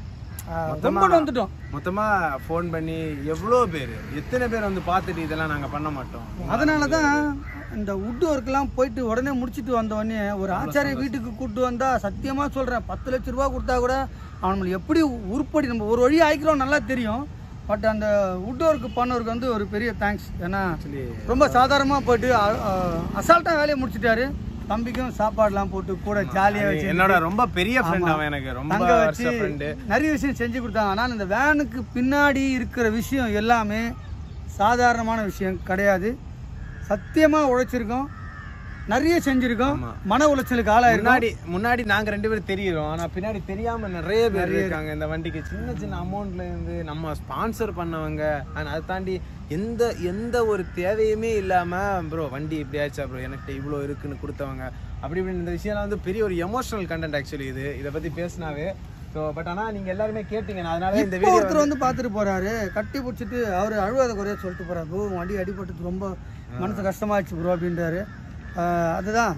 ஆஹ், ரொம்ப வந்துட்டோம் மொத்தமா ஃபோன் பண்ணி எவ்வளோ பேர் எத்தனை பேர் வந்து பார்த்துட்டு இதெல்லாம் நாங்க பண்ண மாட்டோம் அதனால தான் இந்த வுட் ஒர்க்லாம் போயிட்டு உடனே முடிச்சிட்டு வந்தவொடனே ஒரு ஆச்சாரிய வீட்டுக்கு கூப்பிட்டு வந்தா சத்தியமா சொல்றேன் பத்து லட்ச ரூபா கொடுத்தா கூட அவனுக்கு எப்படி உருப்படி நம்ம ஒரு வழி ஆயிக்கிறோம் நல்லா தெரியும் பட் அந்த வுட் ஒர்க் பண்ணவருக்கு வந்து ஒரு பெரிய தேங்க்ஸ் ஏன்னா ரொம்ப சாதாரணமாக போயிட்டு அசால்ட்டாக வேலையை முடிச்சிட்டாரு தம்பிக்கும் சாப்பாடுலாம் போட்டு கூட ஜாலியாக வச்சு என்னோட ரொம்ப பெரிய ஃப்ரெண்ட் அவன் எனக்கு ரொம்ப தங்க வச்சு வருஷ ஃப்ரெண்டு நிறைய விஷயம் செஞ்சு கொடுத்தாங்க ஆனால் இந்த வேனுக்கு பின்னாடி இருக்கிற விஷயம் எல்லாமே சாதாரணமான விஷயம் கிடையாது சத்தியமாக உழைச்சிருக்கோம் நிறைய செஞ்சிருக்கோம் மன உளைச்சலுக்கு ஆளாயிருக்கோம் முன்னாடி முன்னாடி நாங்க ரெண்டு பேரும் தெரியுறோம் ஆனா பின்னாடி தெரியாம நிறைய பேர் இருக்காங்க இந்த வண்டிக்கு சின்ன சின்ன அமௌண்ட்ல இருந்து நம்ம ஸ்பான்சர் பண்ணவங்க அண்ட் அதை தாண்டி எந்த எந்த ஒரு தேவையுமே இல்லாம ப்ரோ வண்டி இப்படி ஆயிடுச்சா ப்ரோ எனக்கு இவ்வளோ இருக்குன்னு கொடுத்தவங்க அப்படி இப்படி இந்த விஷயம்லாம் வந்து பெரிய ஒரு எமோஷனல் கண்டென்ட் ஆக்சுவலி இது இதை பத்தி பேசினாவே ஸோ பட் ஆனா நீங்க எல்லாருமே கேட்டீங்க நான் அதனால இந்த இப்போ வீடியோ ஒருத்தர் வந்து பார்த்துட்டு போறாரு கட்டி பிடிச்சிட்டு அவர் அழுவாத குறைய சொல்லிட்டு போறாரு ப்ரோ வண்டி அடிபட்டது ரொம்ப மனசு கஷ்டமாயிடுச்சு ப்ரோ அப்படின்றாரு ஆஹ் அதுதான்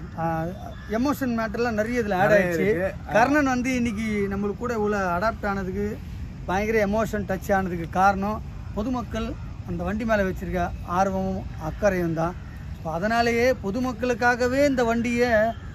எமோஷன் மேட்டர்லாம் நிறைய இதில் ஆட் ஆயிடுச்சு கர்ணன் வந்து இன்னைக்கு நம்மளுக்கு கூட இவ்வளோ அடாப்ட் ஆனதுக்கு பயங்கர எமோஷன் டச் ஆனதுக்கு காரணம் பொதுமக்கள் அந்த வண்டி மேலே வச்சிருக்க ஆர்வமும் அக்கறையும் தான் ஸோ அதனாலேயே பொதுமக்களுக்காகவே இந்த வண்டியை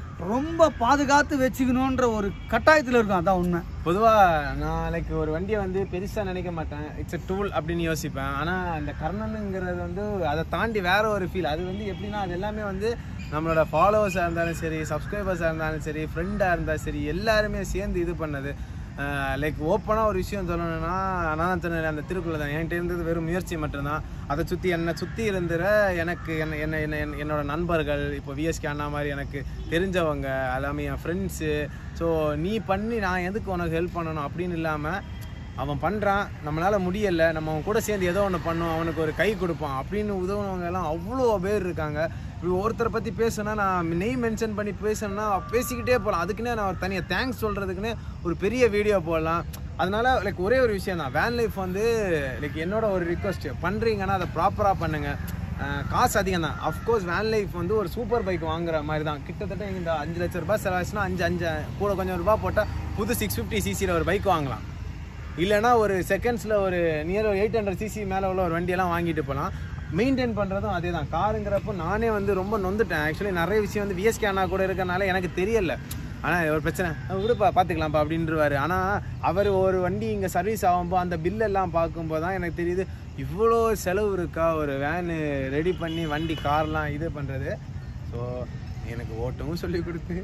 ரொம்ப பாதுகாத்து வச்சுக்கணுன்ற ஒரு கட்டாயத்தில் இருக்கும் அதான் உண்மை பொதுவா நான் லைக் ஒரு வண்டியை வந்து பெருசா நினைக்க மாட்டேன் இட்ஸ் a டூல் அப்படின்னு யோசிப்பேன் ஆனா அந்த கர்ணனுங்கிறது வந்து அதை தாண்டி வேற ஒரு ஃபீல் அது வந்து எப்படின்னா அது எல்லாமே வந்து நம்மளோட ஃபாலோவர்ஸாக இருந்தாலும் சரி சப்ஸ்கிரைபர்ஸாக இருந்தாலும் சரி ஃப்ரெண்டாக இருந்தாலும் சரி எல்லாருமே சேர்ந்து இது பண்ணது லைக் ஓப்பனாக ஒரு விஷயம் சொல்லணும்னா நான் சொன்னேன் அந்த திருக்குறள் தான் என்கிட்ட இருந்தது வெறும் முயற்சி மட்டும்தான் அதை சுற்றி என்னை சுற்றி இருந்துற எனக்கு என்ன என்ன என்ன என்ன- என்னோட நண்பர்கள் இப்போ விஎஸ்கே அண்ணா மாதிரி எனக்கு தெரிஞ்சவங்க எல்லாமே என் ஃப்ரெண்ட்ஸு ஸோ நீ பண்ணி நான் எதுக்கு உனக்கு ஹெல்ப் பண்ணணும் அப்படின்னு இல்லாமல் அவன் பண்ணுறான் நம்மளால் முடியலை நம்ம அவன் கூட சேர்ந்து ஏதோ ஒன்று பண்ணோம் அவனுக்கு ஒரு கை கொடுப்பான் அப்படின்னு உதவுனவங்க எல்லாம் அவ்வளோ பேர் இருக்காங்க இப்படி ஒருத்தரை பற்றி பேசுனா நான் நெய் மென்ஷன் பண்ணி பேசணும்னா பேசிக்கிட்டே போகலாம் அதுக்குன்னே நான் ஒரு தனியாக தேங்க்ஸ் சொல்கிறதுக்குன்னே ஒரு பெரிய வீடியோ போடலாம் அதனால லைக் ஒரே ஒரு விஷயம் தான் வேன் லைஃப் வந்து லைக் என்னோட ஒரு ரிக்வஸ்ட் பண்ணுறீங்கன்னா அதை ப்ராப்பராக பண்ணுங்கள் அஹ் காசு அதிகம் தான் அஃப்கோர்ஸ் வேன் லைஃப் வந்து ஒரு சூப்பர் பைக் வாங்குற மாதிரி தான் கிட்டத்தட்ட இந்த அஞ்சு லட்ச ரூபாய் செலவாச்சுன்னா அஞ்சு அஞ்சு கூட கொஞ்சம் ரூபாய் போட்டால் புது சிக்ஸ் ஃபிஃப்டி சிசியில் ஒரு பைக் வாங்கலாம் இல்லைன்னா ஒரு செகண்ட்ஸில் ஒரு நியர் ஒரு எயிட் ஹண்ட்ரட் சிசி மேலே உள்ள ஒரு வண்டியெல்லாம் வாங்கிட்டு போகலாம் மெயின்டைன் பண்ணுறதும் அதே தான் காருங்கிறப்போ நானே வந்து ரொம்ப நொந்துட்டேன் ஆக்சுவலி நிறைய விஷயம் வந்து விஎஸ்கே அண்ணா கூட இருக்கறனால எனக்கு தெரியல ஆனால் ஒரு பிரச்சனை அஹ் விடுப்பா பார்த்துக்கலாம்ப்பா அப்படின்றவாரு ஆனால் அவர் ஒரு வண்டி இங்கே சர்வீஸ் ஆகும்போது அந்த பில்லெல்லாம் பார்க்கும்போது தான் எனக்கு தெரியுது இவ்வளோ செலவு இருக்கா ஒரு வேனு ரெடி பண்ணி வண்டி கார்லாம் இது பண்ணுறது ஸோ எனக்கு ஓட்டவும் சொல்லி கொடுத்து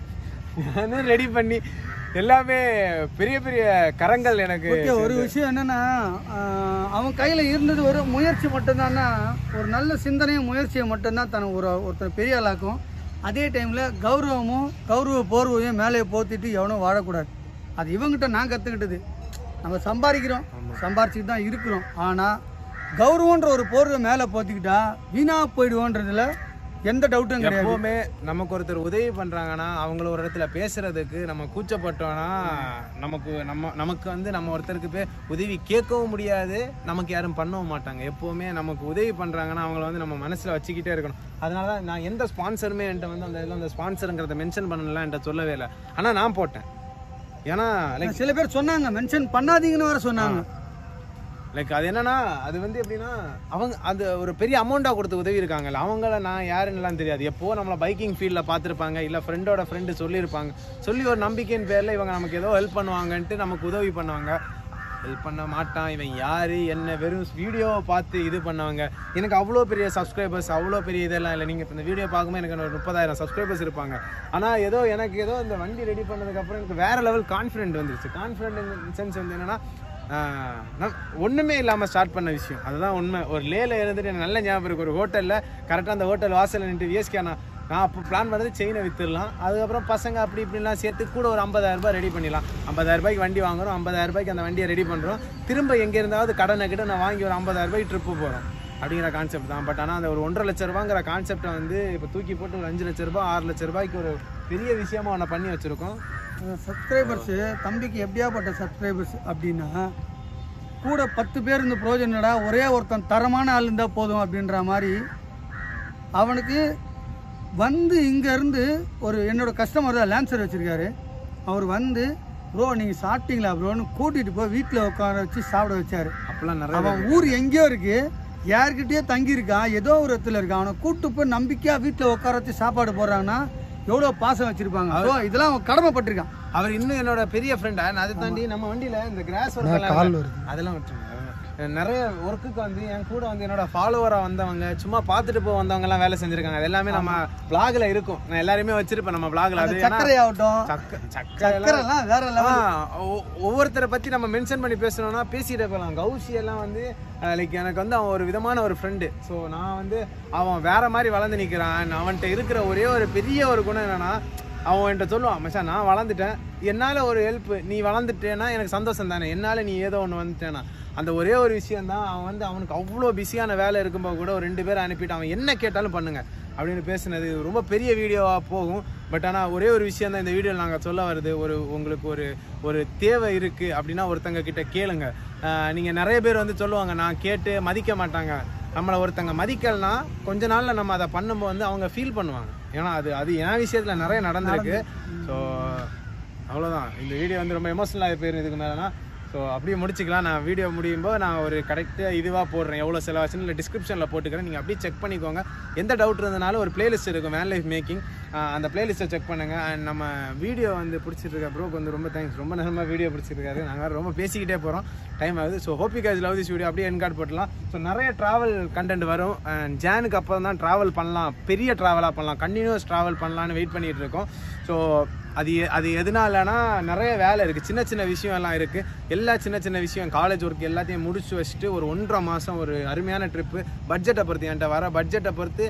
நானும் ரெடி பண்ணி எல்லாமே பெரிய பெரிய கரங்கள் எனக்கு ஓகே ஒரு விஷயம் என்னன்னா ஆஹ், அவன் கையில் இருந்தது ஒரு முயற்சி மட்டும்தான்னா ஒரு நல்ல சிந்தனையும் முயற்சியும் மட்டும்தான் தன் ஒரு ஒருத்தர் பெரிய ஆளாக்கும் அதே டைமில் கௌரவமும் கௌரவ போர்வையும் மேலே போத்திட்டு எவனும் வாழக்கூடாது அது இவங்கிட்ட நான் கற்றுக்கிட்டது நம்ம சம்பாதிக்கிறோம் சம்பாரிச்சுட்டு தான் இருக்கிறோம் ஆனால் கௌரவன்ற ஒரு போர்வை மேலே போத்திக்கிட்டா வீணாக போயிடுவோன்றதுல எந்த டவுட்டும் கிடையாது எப்பவுமே நமக்கு ஒருத்தர் உதவி பண்றாங்கன்னா அவங்கள ஒரு இடத்துல பேசுறதுக்கு நம்ம கூச்சப்பட்டோம்னா நமக்கு நம்ம நமக்கு வந்து நம்ம ஒருத்தருக்கு போய் உதவி கேட்கவும் முடியாது நமக்கு யாரும் பண்ணவும் மாட்டாங்க எப்பவுமே நமக்கு உதவி பண்றாங்கன்னா அவங்கள வந்து நம்ம மனசுல வச்சுக்கிட்டே இருக்கணும் அதனால தான் நான் எந்த ஸ்பான்சருமே என்கிட்ட வந்து அந்த இதில் அந்த ஸ்பான்சருங்கிறத மென்ஷன் பண்ணலாம் என்கிட்ட சொல்லவே இல்லை ஆனா நான் போட்டேன் ஏன்னா லைக் சில பேர் சொன்னாங்க மென்ஷன் பண்ணாதீங்கன்னு வர சொன்னாங்க லைக் அது என்னன்னா அது வந்து எப்படின்னா அவங்க அது ஒரு பெரிய அமௌண்ட்டாக கொடுத்து உதவி இருக்காங்கல்ல அவங்கள நான் யாருன்னுலாம் தெரியாது எப்போ நம்மள பைக்கிங் ஃபீல்டில் பார்த்துருப்பாங்க இல்லை ஃப்ரெண்டோட ஃப்ரெண்டு சொல்லியிருப்பாங்க சொல்லி ஒரு நம்பிக்கையின் பேரில் இவங்க நமக்கு ஏதோ ஹெல்ப் பண்ணுவாங்கன்ட்டு நமக்கு உதவி பண்ணுவாங்க ஹெல்ப் பண்ண மாட்டான் இவன் யாரு என்ன வெறும் வீடியோவை பார்த்து இது பண்ணவங்க எனக்கு அவ்வளோ பெரிய சப்ஸ்கிரைபர்ஸ் அவ்வளோ பெரிய இதெல்லாம் இல்லை நீங்கள் இப்போ இந்த வீடியோ பார்க்கும்போது எனக்கு ஒரு முப்பதாயிரம் சப்ஸ்கிரைபர்ஸ் இருப்பாங்க ஆனால் ஏதோ எனக்கு ஏதோ இந்த வண்டி ரெடி பண்ணதுக்கப்புறம் எனக்கு வேற லெவல் கான்ஃபிடென்ட் வந்துருச்சு கான்ஃபிடென்ட் சென்ஸ் வந்து என்னன்னா ஆஹ் நான் ஒண்ணுமே இல்லாம ஸ்டார்ட் பண்ண விஷயம் அதுதான் உண்மை ஒரு லேல இருந்துட்டு எனக்கு நல்ல ஞாபகம் இருக்கு ஒரு ஹோட்டல்ல கரெக்டா அந்த ஹோட்டல் வாசல்ல நின்று விஎஸ்கே நான் நான் அப்போ பிளான் பண்ணது செயினை வித்துடலாம் அதுக்கப்புறம் பசங்க அப்படி இப்படிலாம் சேர்த்து கூட ஒரு 50000 ரூபாய் ரெடி பண்ணிடலாம் 50000 ரூபாய்க்கு வண்டி வாங்குறோம் 50000 ரூபாய்க்கு அந்த வண்டியை ரெடி பண்றோம் திரும்ப எங்க இருந்தாவது கடனை கிட்ட நான் வாங்கி ஒரு 50000 ரூபாய்க்கு ட்ரிப்பு போறோம் அப்படிங்கிற கான்செப்ட் தான் பட் ஆனால் அந்த ஒரு ஒன்றரை லட்ச ரூபாங்கிற கான்செப்டை வந்து இப்போ தூக்கி போட்டு ஒரு அஞ்சு லட்ச ரூபாய் ஆறு லட்ச ரூபாய்க்கு ஒரு பெரிய விஷயமா ஒன்று பண்ணி வச்சிருக்கோம் சப்ஸ்கிரைபர்ஸு தம்பிக்கு எப்படியாப்பட்ட சப்ஸ்கிரைபர்ஸ் அப்படின்னா கூட பத்து பேர் இருந்து பிரயோஜனம் இல்லடா ஒரே ஒருத்தன் தரமான ஆள் இருந்தால் போதும் அப்படின்ற மாதிரி அவனுக்கு வந்து இங்கேருந்து ஒரு என்னோட கஸ்டமர் தான் லான்சர் வச்சுருக்காரு அவர் வந்து ப்ரோ நீங்கள் சாப்பிட்டீங்களா ப்ரோன்னு கூட்டிகிட்டு போய் வீட்டில் உட்கார வச்சு சாப்பிட வச்சாரு அப்பெல்லாம் நிறைய அவன் ஊர் எங்கேயோ இருக்கு யார்கிட்டயோ தங்கி இருக்கான் ஏதோ ஒரு இடத்துல இருக்கான் அவனை கூட்டு போய் நம்பிக்கையா வீட்டில் உட்கார வச்சு சாப்பாடு போடுறாங்கன்னா எவ்வளோ பாசம் வச்சிருப்பாங்க ஸோ இதெல்லாம் அவன் கடமைப்பட்டிருக்கான் அவர் இன்னும் என்னோட பெரிய ஃப்ரெண்டா நான் அதை தாண்டி நம்ம வண்டியில இந்த கிராஸ் ஒர்க் அதெல்லாம் விட்டுருங்க நிறைய ஒர்க்குக்கு வந்து என் கூட வந்து என்னோட ஃபாலோவரா வந்தவங்க சும்மா பார்த்துட்டு போக வந்தவங்க எல்லாம் வேலை செஞ்சிருக்காங்க அது எல்லாமே நம்ம பிளாக்ல இருக்கும் நான் எல்லாருமே வச்சிருப்பேன் நம்ம பிளாக்ல அது ஏன்னா சர்க்கரை ஆகட்டும் சக்க சக்கரை எல்லாம் சர்க்கரைலாம் வேற லெவல் ஆ, ஒ- ஒவ்வொருத்தரை பத்தி நம்ம மென்ஷன் பண்ணி பேசணும்னா பேசிட்டே போகலாம் கௌசி எல்லாம் வந்து லைக் எனக்கு வந்து அவன் ஒரு விதமான ஒரு ஃப்ரெண்டு ஸோ நான் வந்து அவன் வேற மாதிரி வளர்ந்து நிற்கிறான் அவன்கிட்ட இருக்கிற ஒரே ஒரு பெரிய ஒரு குணம் என்னன்னா அவன் என்கிட்ட சொல்லுவான் மச்சான் நான் வளர்ந்துட்டேன் என்னால் ஒரு ஹெல்ப் நீ வளர்ந்துட்டேன்னா எனக்கு சந்தோஷம் தானே என்னால் நீ ஏதோ ஒன்று வந்துட்டேனா அந்த ஒரே ஒரு விஷயம் தான் அவன் வந்து அவனுக்கு அவ்வளோ பிஸியான வேலை இருக்கும்போது கூட ஒரு ரெண்டு பேரை அனுப்பிட்டு அவன் என்ன கேட்டாலும் பண்ணுங்க அப்படின்னு பேசுனது ரொம்ப பெரிய வீடியோவாக போகும் பட் ஆனால் ஒரே ஒரு விஷயம் தான் இந்த வீடியோவில் நாங்கள் சொல்ல வருது ஒரு உங்களுக்கு ஒரு ஒரு தேவை இருக்குது அப்படின்னா ஒருத்தங்க கிட்ட கேளுங்க நீங்கள் நிறைய பேர் வந்து சொல்லுவாங்க நான் கேட்டு மதிக்க மாட்டாங்க நம்மளை ஒருத்தங்க மதிக்கலைன்னா கொஞ்ச நாளில் நம்ம அதை பண்ணும்போது வந்து அவங்க ஃபீல் பண்ணுவாங்க ஏன்னா அது அது என் விஷயத்தில் நிறைய நடந்திருக்கு ஸோ அவ்வளோதான் இந்த வீடியோ வந்து ரொம்ப எமோஷனலாக போயிடும் இதுக்கு மேலேனா ஸோ அப்படியே முடிச்சுக்கலாம் நான் வீடியோ முடியும் போது நான் ஒரு கரெக்டாக இதுவாக போடுறேன் எவ்வளோ செலவாச்சுன்னு இல்லை டிஸ்கிரிப்ஷனில் போட்டுக்கிறேன் நீங்கள் அப்படியே செக் பண்ணிக்கோங்க எந்த டவுட் இருந்தனாலும் ஒரு பிளேலிஸ்ட் இருக்கும் வேன் லைஃப் மேக்கிங் அந்த பிளேலிஸ்ட்டை செக் பண்ணுங்கள் அண்ட் நம்ம வீடியோ வந்து பிடிச்சிட்டு இருக்க ப்ரோக்கு வந்து ரொம்ப தேங்க்ஸ் ரொம்ப நேரமாக வீடியோ பிடிச்சிருக்காரு நாங்கள் ரொம்ப பேசிக்கிட்டே போகிறோம் டைம் ஆகுது so hope you guys love this video அப்படியே என்கார்ட் போட்டலாம் ஸோ நிறைய ட்ராவல் கண்டென்ட் வரும் அண்ட் ஜானுக்கு அப்புறம் தான் ட்ராவல் பண்ணலாம் பெரிய ட்ராவலாக பண்ணலாம் கண்டினியூஸ் ட்ராவல் பண்ணலான்னு வெயிட் பண்ணிட்டு இருக்கோம் ஸோ அது எ- அது எதனாலனா நிறைய வேலை இருக்குது சின்ன சின்ன விஷயம் எல்லாம் இருக்குது எல்லா சின்ன சின்ன விஷயம் காலேஜ் ஒர்க் எல்லாத்தையும் முடிச்சு வச்சுட்டு ஒரு ஒன்றரை மாதம் ஒரு அருமையான ட்ரிப்பு பட்ஜெட்டை பொறுத்து என்கிட்ட வர பட்ஜெட்டை பொறுத்து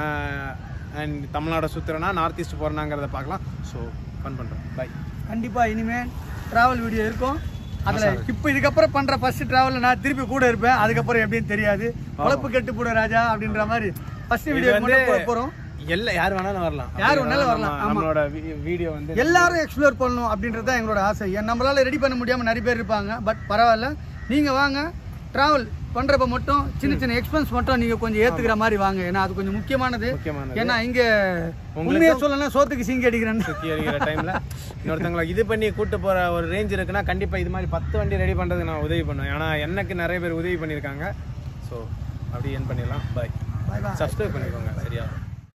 அண்ட் தமிழ்நாடு சுற்றுறேன்னா நார்த் ஈஸ்ட் போகிறேனாங்கிறத பார்க்கலாம் ஸோ ஃபன் பண்ணுறோம் பை கண்டிப்பா இனிமே டிராவல் வீடியோ இருக்கும் அதுல இப்போ இதுக்கப்புறம் பண்ற ஃபர்ஸ்ட் டிராவல்ல நான் திருப்பி கூட இருப்பேன் அதுக்கப்புறம் எப்படின்னு தெரியாது குழப்பு கெட்டு போட ராஜா அப்படின்ற மாதிரி ஃபர்ஸ்ட் இது வீடியோ வந்து போட போறோம் எல்லா யார் வேணாலும் வரலாம் யார் வேணாலும் வரலாம், நம்ம- ஆமா. நம்மளோட வீடியோ வந்து எல்லாரும் எக்ஸ்ப்ளோர் பண்ணணும் அப்படின்றது தான் எங்களோட ஆசை ஏன் நம்மளால ரெடி பண்ண முடியாம நிறைய பேர் இருப்பாங்க பட் பரவாயில்ல நீங்க வாங்க டிராவல் பண்றப்ப மட்டும் சின்ன சின்ன எக்ஸ்பென்ஸ் மட்டும் நீங்க கொஞ்சம் ஏத்துக்கிற மாதிரி வாங்க ஏன்னா அது கொஞ்சம் முக்கியமானது முக்கியமானது ஏன்னா இங்க உண்மையை சொல்லலாம் சோத்துக்கு சிங்கி அடிக்கிறேன் சுற்றி அடிக்கிற டைமில் இன்னொருத்தவங்களை இது பண்ணி கூட்டு போகிற ஒரு ரேஞ்ச் இருக்குன்னா கண்டிப்பாக இது மாதிரி பத்து வண்டி ரெடி பண்ணுறதுக்கு நான் உதவி பண்ணுவேன் ஏன்னா எனக்கு நிறைய பேர் உதவி பண்ணியிருக்காங்க ஸோ அப்படி என் பண்ணிடலாம் பாய் Bye bye. சப்ஸ்கிரைப் பண்ணிக்கோங்க சரியா